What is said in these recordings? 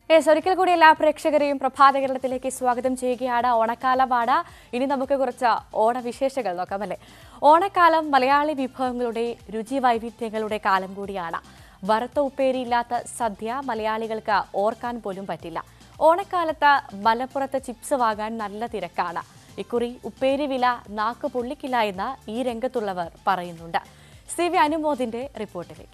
Yes ഒരിക്കൽ കൂടി എല്ലാ പ്രേക്ഷകരെയും പ്രഭാത കേരളത്തിലേക്ക് സ്വാഗതം ചെയ്യുകയാണ് ഓണക്കാലമാണ് ഇനി നമുക്ക് കുറച്ച് ഓണവിശേഷങ്ങൾ നോക്കാം അല്ലേ ഓണക്കാലം മലയാളി വിഭവങ്ങളുടെ രുചി വൈവിധ്യങ്ങളുടെ കാലം കൂടിയാണ് വറുത്ത ഉപ്പേരിയില്ലാത്ത സദ്യ മലയാളികൾക്ക് ഓർക്കാൻ പോലും പറ്റില്ല ഓണക്കാലത്ത് മലപ്പുറത്ത് ചിപ്സ് വാങ്ങാൻ നല്ല തിരക്കാണ് ഇക്കുറി ഉപ്പേരി വില നാക്ക് പൊള്ളിക്കില്ല എന്ന് ഈ രംഗത്തുള്ളവർ പറയുന്നുണ്ട് സി വി അനുമോദിന്റെ റിപ്പോർട്ടിലേക്ക്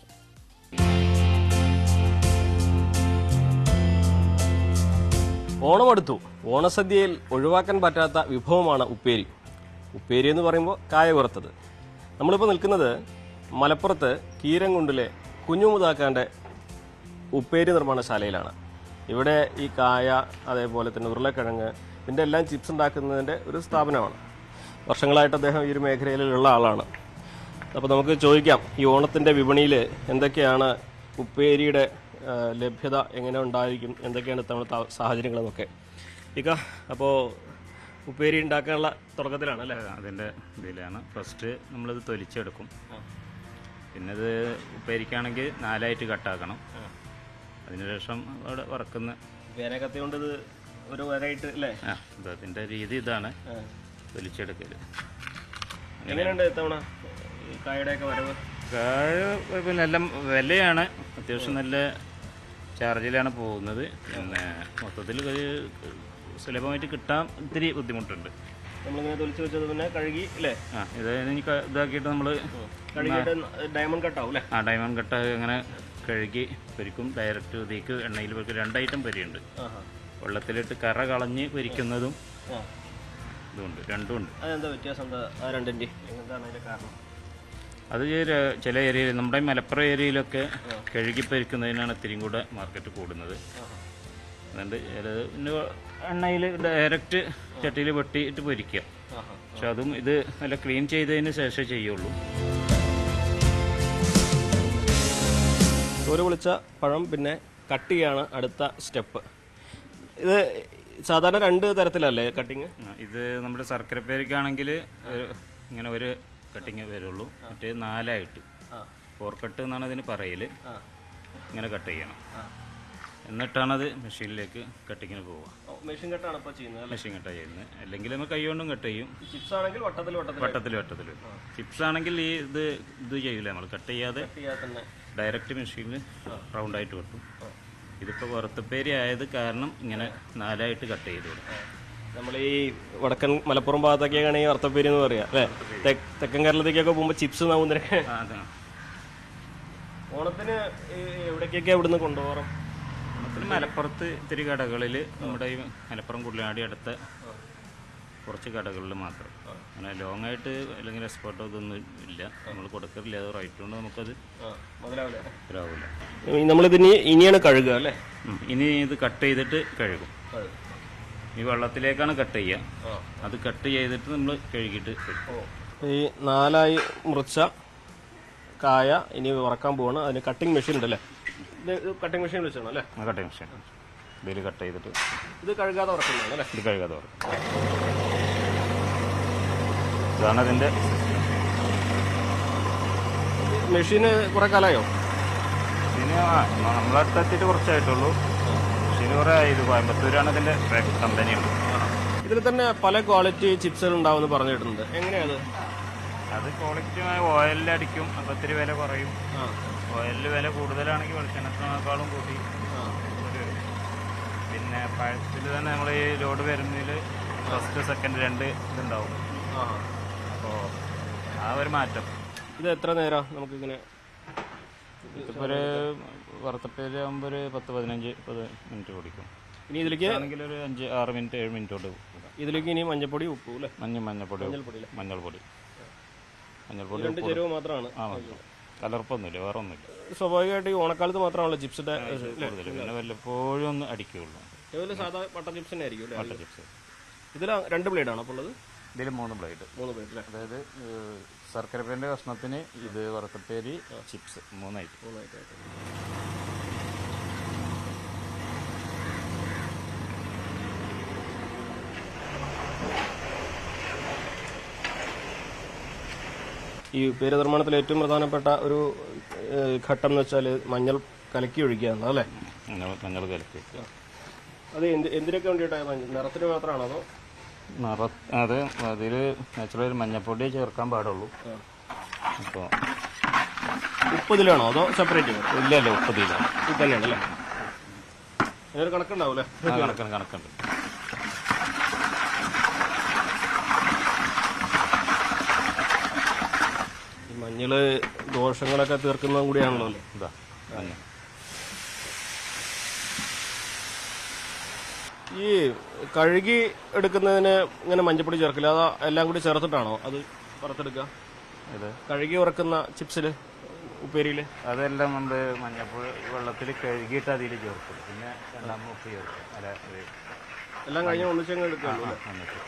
ഓണം അടുത്തു ഓണസദ്യയിൽ ഒഴിവാക്കാൻ പറ്റാത്ത വിഭവമാണ് ഉപ്പേരി ഉപ്പേരി എന്ന് പറയുമ്പോൾ കായ വറുത്തത് നമ്മളിപ്പോൾ നിൽക്കുന്നത് മലപ്പുറത്ത് കീരംകുണ്ടിലെ കുഞ്ഞുമുതാക്കാൻ്റെ ഉപ്പേരി നിർമ്മാണശാലയിലാണ് ഇവിടെ ഈ കായ അതേപോലെ തന്നെ ഉരുളക്കിഴങ്ങ് ഇതിൻ്റെ എല്ലാം ചിപ്സ് ഉണ്ടാക്കുന്നതിൻ്റെ ഒരു സ്ഥാപനമാണ് വർഷങ്ങളായിട്ട് അദ്ദേഹം ഈ ഒരു മേഖലയിലുള്ള ആളാണ് അപ്പോൾ നമുക്ക് ചോദിക്കാം ഈ ഓണത്തിൻ്റെ വിപണിയിൽ എന്തൊക്കെയാണ് ഉപ്പേരിയുടെ ആ, ലഭ്യത എങ്ങനെ ഉണ്ടായിരിക്കും എന്തൊക്കെയാണ് ഇത്തവണത്തെ സാഹചര്യങ്ങളെന്നൊക്കെ ഇക്ക അപ്പോൾ ഉപ്പേരി ഉണ്ടാക്കാനുള്ള തുടക്കത്തിലാണ് അല്ലേ അതിൻ്റെ ഇതിലാണ് ഫസ്റ്റ് നമ്മളിത് തൊലിച്ചെടുക്കും പിന്നെ ഇത് ഉപ്പേരിക്കാണെങ്കിൽ നാലായിട്ട് കട്ടാക്കണം അതിനുശേഷം അവിടെ വറക്കുന്ന വേനകത്തി കൊണ്ട് ഇത് ഒരു വരായിട്ട് അല്ലേ ആ ഇത് അതിൻ്റെ രീതി ഇതാണ് തൊലിച്ചെടുക്കൽ എങ്ങനെയുണ്ട് ഇത്തവണ ഈ കായയുടെയൊക്കെ വരവ് കായ പിന്നെ എല്ലാം വിലയാണ് അത്യാവശ്യം നല്ല ചാർജിലാണ് പോകുന്നത് പിന്നെ മൊത്തത്തിൽ ഒരു സുലഭമായിട്ട് കിട്ടാൻ ഇത്തിരി ബുദ്ധിമുട്ടുണ്ട് നമ്മളിങ്ങനെ തൊലിച്ച് വെച്ചത് പിന്നെ കഴുകി അല്ലേ ആ ഇത് ഇനി ക- ഇതാക്കിയിട്ട് നമ്മൾ കഴുകിയിട്ട് ഡയമണ്ട് കട്ടാവും അല്ലേ ആ ഡയമണ്ട് കട്ട അങ്ങനെ കഴുകി പൊരിക്കും ഡയറക്റ്റ് ഇതിലേക്ക് എണ്ണയിൽ പൊരിക്കും രണ്ട് ഐറ്റം പൊരിയുണ്ട് ആഹാ വെള്ളത്തിലിട്ട് കറ കളഞ്ഞ് പൊരിക്കുന്നതും ആ ഇതുണ്ട് രണ്ടും ഉണ്ട് അതെന്താ വ്യത്യാസം എന്താ ആ രണ്ടിൻ്റെ എന്താണ് അതിൻ്റെ കാരണം അത് ചില- ചില ഏരിയയിൽ നമ്മുടെ ഈ മലപ്പുറം ഏരിയയിലൊക്കെ കഴുകി പൊരിക്കുന്നതിനാണ് ഇത്തിരിയും കൂടെ മാർക്കറ്റ് കൂടുന്നത് അതുകൊണ്ട് ചിലത് പിന്നെ എണ്ണയിൽ ഡയറക്റ്റ് ചട്ടിയിൽ വെട്ടിയിട്ട് പൊരിക്കുക ആഹാ പക്ഷെ അതും ഇത് നല്ല ക്ലീൻ ചെയ്തതിന് ശേഷമേ ചെയ്യുള്ളൂ തോല് പൊളിച്ച പഴം പിന്നെ കട്ട് ചെയ്യാണ് അടുത്ത സ്റ്റെപ്പ് ഇത് സാധാരണ രണ്ട് തരത്തിലല്ലേ കട്ടിങ് ആ, ഇത് നമ്മുടെ ശർക്കര പേരിക്കാണെങ്കിൽ ഇങ്ങനെ ഒരു കട്ടിങ് വരുള്ളൂ മറ്റേ നാലായിട്ട് ഫോർ കട്ട് എന്നാണ് അതിന് പറയല് ഇങ്ങനെ കട്ട് ചെയ്യണം എന്നിട്ടാണത് മെഷീനിലേക്ക് കട്ടിങ്ങിന് പോവുക മെഷീൻ കട്ടാണ് ഇപ്പോൾ ചെയ്യുന്നത് അല്ലേ മെഷീൻ കട്ടാ ചെയ്യുന്നത് അല്ലെങ്കിൽ നമ്മൾ കൈ കൊണ്ടും കട്ട് ചെയ്യും ചിപ്സ് ആണെങ്കിൽ വട്ടത്തിൽ വട്ടത്തിൽ വട്ടത്തിൽ വട്ടത്തിൽ ചിപ്സ് ആണെങ്കിൽ ഈ ഇത് ഇത് ചെയ്യില്ല നമ്മൾ കട്ട് ചെയ്യാതെ ചെയ്യാതെ തന്നെ ഡയറക്റ്റ് മെഷീനിൽ റൗണ്ടായിട്ട് വെട്ടും ഇതിപ്പോൾ വറുത്തപ്പേരി ആയത് കാരണം ഇങ്ങനെ നാലായിട്ട് കട്ട് ചെയ്ത് കൊടുക്കും നമ്മൾ ഈ വടക്കൻ മലപ്പുറം ഭാഗത്തൊക്കെയാണ് ഈ വറുത്തപ്പേരി എന്ന് പറയാ അല്ലേ തെ- തെക്കൻ കേരളത്തിലേക്കൊക്കെ പോകുമ്പോൾ ചിപ്സ് നാവുന്നതിനൊക്കെ ആ, അതാണ് ഓണത്തിന് ഈ എവിടേക്കൊക്കെ ഇവിടുന്ന് കൊണ്ടുപോകാം ഓണത്തിന് മലപ്പുറത്ത് ഇത്തിരി കടകളിൽ നമ്മുടെ ഈ മലപ്പുറം കുള്ളിയാടി അടുത്ത കുറച്ച് കടകളിൽ മാത്രം അങ്ങനെ ലോങ് ആയിട്ട് അല്ലെങ്കിൽ എക്സ്പോർട്ടോ ഇതൊന്നും ഇല്ല നമ്മൾ കൊടുക്കറില്ല അത് റൈറ്റ് കൊണ്ട് നമുക്കത് മുതലാവില്ല ഇതാവില്ല നമ്മളിതിനി ഇനിയാണ് കഴുകുക അല്ലേ ഉം. ഇനി ഇത് കട്ട് ചെയ്തിട്ട് കഴുകും ഈ വെള്ളത്തിലേക്കാണ് കട്ട് ചെയ്യുക അത് കട്ട് ചെയ്തിട്ട് നമ്മൾ കഴുകിയിട്ട് വരും ഈ നാലായി മുറിച്ച കായ ഇനി വറക്കാൻ പോവാണ് അതിന് കട്ടിംഗ് മെഷീൻ ഉണ്ട് അല്ലേ ഇത് കട്ടിംഗ് മെഷീൻ വെച്ചാണ് അല്ലേ ആ കട്ട് മെഷീൻ ഇതിൽ കട്ട് ചെയ്തിട്ട് ഇത് കഴുകാതെ വറക്കുന്നതാണ് അല്ലേ ഇത് കഴുകാതെ വരും ഇതാണ് അതിൻ്റെ മെഷീന് കുറെ കാലമായോ പിന്നെ ആ നമ്മളടുത്തെത്തിയിട്ട് കുറച്ചായിട്ടുള്ളൂ മെഷീൻ കുറേ ആയി ഇത് കോയമ്പത്തൂരാണ് ഇതിൻ്റെ കമ്പനിയുണ്ട് ഇതിൽ തന്നെ പല ക്വാളിറ്റി ചിപ്സുകൾ ഉണ്ടാവുമെന്ന് പറഞ്ഞിട്ടുണ്ട് എങ്ങനെയാണ് അത് ക്വാളിറ്റിയുമായ ഓയിലിൽ അടിക്കും അപ്പോൾ ഇത്തിരി വില കുറയും ഓയിലിൽ വില കൂടുതലാണെങ്കിൽ വെളിച്ചെണ്ണത്തിനേക്കാളും കൂട്ടി ഒരു പിന്നെ പഴത്തിൽ തന്നെ നമ്മൾ ഈ ലോഡ് വരുന്നതിൽ ഫസ്റ്റ് സെക്കൻഡ് രണ്ട് ഇതുണ്ടാവും അപ്പോൾ ആ ഒരു മാറ്റം ഇത് എത്ര നേരം നമുക്കിങ്ങനെ ഇതിപ്പോൾ ഒരു വറുത്തപ്പേര് ആകുമ്പോൾ ഒരു പത്ത് പതിനഞ്ച് പത് മിനിറ്റ് കുടിക്കും ഇനി ഇതിലേക്ക് ആണെങ്കിൽ ഒരു അഞ്ച് ആറ് മിനിറ്റ് ഏഴ് മിനിറ്റ് കൊണ്ട് ഇതിലേക്ക് ഇനി മഞ്ഞപ്പൊടി ഉപ്പും അല്ലേ മഞ്ഞ മഞ്ഞപ്പൊടി മഞ്ഞൾപ്പൊടി മഞ്ഞൾപ്പൊടി രണ്ട് ചേരുവ മാത്രമാണ് ആ മതി കലർപ്പൊന്നുമില്ല വേറെ ഒന്നുമില്ല സ്വാഭാവികമായിട്ട് ഈ ഓണക്കാലത്ത് മാത്രമാണല്ലോ ചിപ്സിന്റെ കൂടുതൽ പിന്നെ വല്ലപ്പോഴും ഒന്ന് അടിക്കുകയുള്ളൂ ഇതിൽ സാധാ വട്ട ചിപ്സ് തന്നെ ആയിരിക്കും വട്ട അല്ലേ ചിപ്സ് ഇതിൽ രണ്ട് ബ്ലേഡ് ആണ് അപ്പോൾ ഉള്ളത് ഇതിൽ മൂന്ന് ബ്ലേഡ് മൂന്ന് ബ്ലേഡ് അല്ലേ അതായത് ഏഹ്, ശർക്കരപ്പേൻ്റെ കഷ്ണത്തിന് ഇത് വറുത്തപ്പേരി ചിപ്സ് മൂന്നായിട്ട് മൂന്നായിട്ട് ഈ പേര് നിർമ്മാണത്തിൽ ഏറ്റവും പ്രധാനപ്പെട്ട ഒരു ഏഹ്, ഘട്ടം എന്ന് വെച്ചാൽ മഞ്ഞൾ കലക്കി ഒഴിക്കുക എന്നുള്ളത് അല്ലേ മഞ്ഞൾ മഞ്ഞൾ കലക്കി വെക്കുക അത് എന്ത് എന്തിനൊക്കെ വേണ്ടിയിട്ടാണ് നിറത്തിന് മാത്രമാണോ അതോ നിറ അത് അതിൽ നാച്ചുറൽ മഞ്ഞപ്പൊടി ചേർക്കാൻ പാടുള്ളൂ അപ്പോൾ മുപ്പതിലാണോ അതോ സെപ്പറേറ്റ് ഇല്ലല്ലോ ഉപ്പതില്ല ഇത് തന്നെയാണ് അല്ലേ അതിനൊരു കണക്കുണ്ടാവും അല്ലേ കണക്കുണ്ട് കണക്കുണ്ട് ഈ മഞ്ഞള് ദോഷങ്ങളൊക്കെ തീർക്കുന്നതും കൂടിയാണല്ലോ അല്ലേ ഇതാ മഞ്ഞ ഈ കഴുകി എടുക്കുന്നതിന് ഇങ്ങനെ മഞ്ഞപ്പൊടി ചേർക്കില്ല അത് എല്ലാം കൂടി ചേർത്തിട്ടാണോ അത് വറുത്തെടുക്കുക ഇത് കഴുകി ഉറക്കുന്ന ചിപ്സിൽ ഉപ്പേരിയിൽ അതെല്ലാം നമ്മൾ മഞ്ഞപ്പൊടി വെള്ളത്തിൽ കഴുകിയിട്ട് അതിൽ ചേർക്കും പിന്നെ രണ്ടാമത് ഉപ്പ് ചേർക്കും അല്ല ഇത് എല്ലാം കഴിഞ്ഞ് ഒന്നിച്ചങ്ങ് എടുക്കുകയുള്ളൂ അല്ലേ? വന്നിട്ട്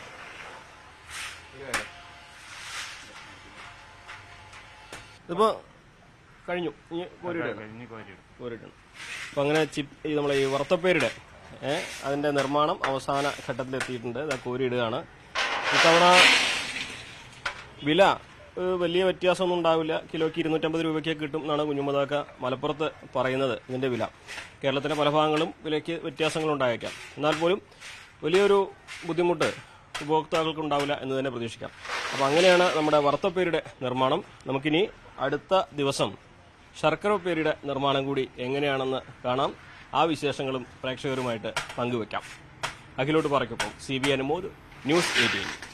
ഇതിപ്പോ കഴിഞ്ഞു ഇനി കോരിയിടുക കഴിഞ്ഞ് കോരിയിടും കോരിയിടണം അപ്പൊ അങ്ങനെ ചിപ്പ് ഈ നമ്മളെ ഈ വറുത്തപ്പേരുടെ ഏഹ് അതിന്റെ നിർമ്മാണം അവസാന ഘട്ടത്തിലെത്തിയിട്ടുണ്ട് ഇതാ കോരിയിടുകയാണ് ഇത്തവണ വില ഏഹ്, വലിയ വ്യത്യാസമൊന്നും ഉണ്ടാവില്ല കിലോയ്ക്ക് ഇരുന്നൂറ്റമ്പത് രൂപയ്ക്ക് കിട്ടും എന്നാണ് കുഞ്ഞുമതാക്ക മലപ്പുറത്ത് പറയുന്നത് ഇതിന്റെ വില കേരളത്തിന്റെ പല ഭാഗങ്ങളും വിലയ്ക്ക് വ്യത്യാസങ്ങൾ ഉണ്ടായേക്കാം എന്നാൽ പോലും വലിയൊരു ബുദ്ധിമുട്ട് ഉപഭോക്താക്കൾക്ക് ഉണ്ടാവില്ല എന്ന് തന്നെ പ്രതീക്ഷിക്കാം അപ്പോൾ അങ്ങനെയാണ് നമ്മുടെ വറുത്തപ്പേരുടെ നിർമ്മാണം നമുക്കിനി അടുത്ത ദിവസം ശർക്കര ഉപ്പേരിയുടെ നിർമ്മാണം കൂടി എങ്ങനെയാണെന്ന് കാണാം ആ വിശേഷങ്ങളും പ്രേക്ഷകരുമായിട്ട് പങ്കുവെക്കാം അഖിലോട്ട് പറയ്ക്കൊപ്പം C B Anumod news eighteen